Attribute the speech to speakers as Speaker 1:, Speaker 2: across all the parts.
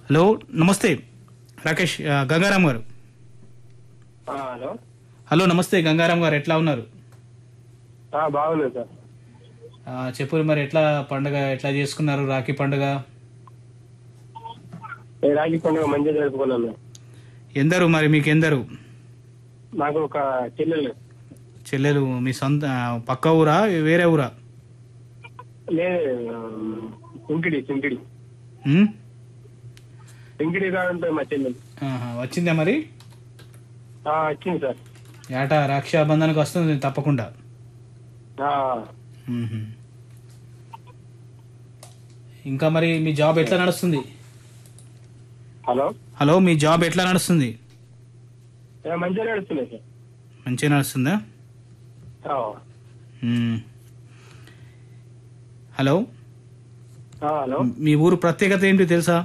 Speaker 1: Hello నమస్తే రాకేష్ ఆ, గంగారాం గారు
Speaker 2: ఆ, హలో
Speaker 1: హలో నమస్తే గంగారాం గారు ఎట్లా ఉన్నారు
Speaker 2: ఆ, బాగున్నాను సార్
Speaker 1: ఆ, చెప్పు మరి ఎట్లా పండుగ ఎట్లా చేసుకున్నారు రాఖీ పండుగ
Speaker 2: ఏ రాఖీ పండుగ మంచిగా జరుపుకున్నాను
Speaker 1: ఎందరు మరి మీకు ఎందరు
Speaker 2: నాకు ఒక చెల్లెలు
Speaker 1: చెల్లెలు మీ సొంత ఆ, పక్క ఊరా వేరే ఊరా
Speaker 2: లేదు సింకిడి సింకిడి
Speaker 1: ఉమ్?
Speaker 2: సింకిడి కాడంటే మా చెల్లెలు
Speaker 1: ఆహా, వచ్చిందా మరి
Speaker 2: ఆ, వచ్చింది సార్
Speaker 1: ఏట రక్షాబంధన్కి వస్తుంది తప్పకుండా
Speaker 2: ఆ,
Speaker 1: మ్మ్హ. ఇంకా మరి మీ జాబ్ ఎట్లా నడుస్తుంది
Speaker 2: హలో
Speaker 1: హలో మీ జాబ్ ఎట్లా నడుస్తుంది
Speaker 2: ఏ, మంచిగా నడుస్తున్నాయి సార్
Speaker 1: మంచిగా నడుస్తుందా
Speaker 2: ఆ,
Speaker 1: మ్మ్. హలో
Speaker 2: ఆ, హలో
Speaker 1: మీ ఊరు ప్రత్యేకత ఏంటో తెలుసా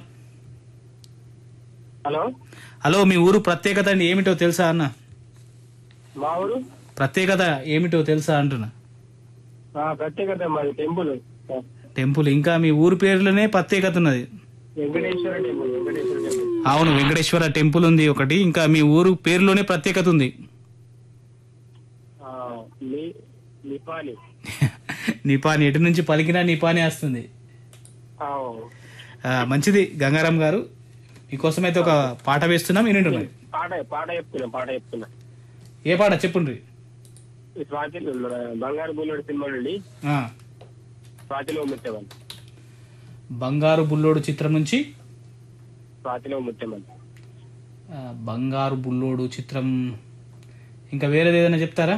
Speaker 2: హలో
Speaker 1: హలో మీ ఊరు ప్రత్యేకత అంటే ఏమిటో తెలుసా అన్న
Speaker 2: మా ఊరు
Speaker 1: ప్రత్యేకత ఏమిటో తెలుసా అంటున్నా
Speaker 2: ఆ, ప్రత్యేకత మాది టెంపుల్ ఆ,
Speaker 1: టెంపుల్ ఇంకా మీ ఊరు పేరులోనే ప్రత్యేకత ఉన్నది
Speaker 2: వెంకటేశ్వర టెంపుల్ వెంకటేశ్వర టెంపుల్
Speaker 1: అవును వెంకటేశ్వర టెంపుల్ ఉంది ఒకటి ఇంకా మీ ఊరు పేరులోనే ప్రత్యేకత ఉంది
Speaker 2: ఆ, ని- నిపాలి
Speaker 1: నిపాని ఎటు నుంచి పలికినా నిపాని వస్తుంది
Speaker 2: ఆ,
Speaker 1: ఆ, మంచిది గంగారాం గారు మీకోసం అయితే ఒక పాట వేస్తున్నాం వినండి మరి
Speaker 2: పాట పాట చెప్తున్నా పాట చెప్తున్నా
Speaker 1: ఏ పాట చెప్పుండ్రి
Speaker 2: ఈ స్వాతిలో మన బంగారు బుల్లెడు సినిమా నుండి
Speaker 1: ఆ,
Speaker 2: స్వాతిలో ముత్యమని
Speaker 1: బంగారు బుల్లోడు చిత్రం నుంచి
Speaker 2: స్వాతిలో ముత్యమని
Speaker 1: ఆ, బంగారు బుల్లోడు చిత్రం ఇంకా వేరేది ఏదైనా చెప్తారా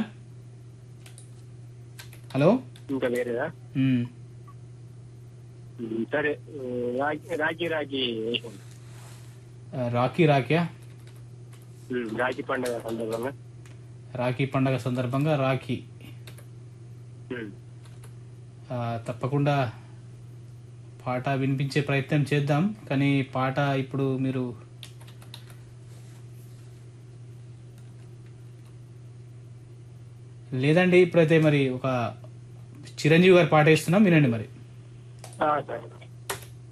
Speaker 1: హలో
Speaker 2: ఇంకా వేరేదా
Speaker 1: ఉమ్.
Speaker 2: ఉమ్, సరే ఉమ్, రాఖీ రాఖీ రాఖీ వేసాం.
Speaker 1: ఆ, రాఖీ రాఖ్యా
Speaker 2: ఉమ్, రాఖీ పండుగ సందర్భంగా
Speaker 1: రాఖీ పండగ సందర్భంగా రాఖీ
Speaker 2: ఉమ్,
Speaker 1: ఆ, తప్పకుండా పాట వినిపించే ప్రయత్నం చేద్దాం కానీ పాట ఇప్పుడు మీరు లేదండి ఇప్పుడైతే మరి ఒక చిరంజీవి గారి పాట వేస్తున్నాం వినండి మరి
Speaker 2: ఆ, సరే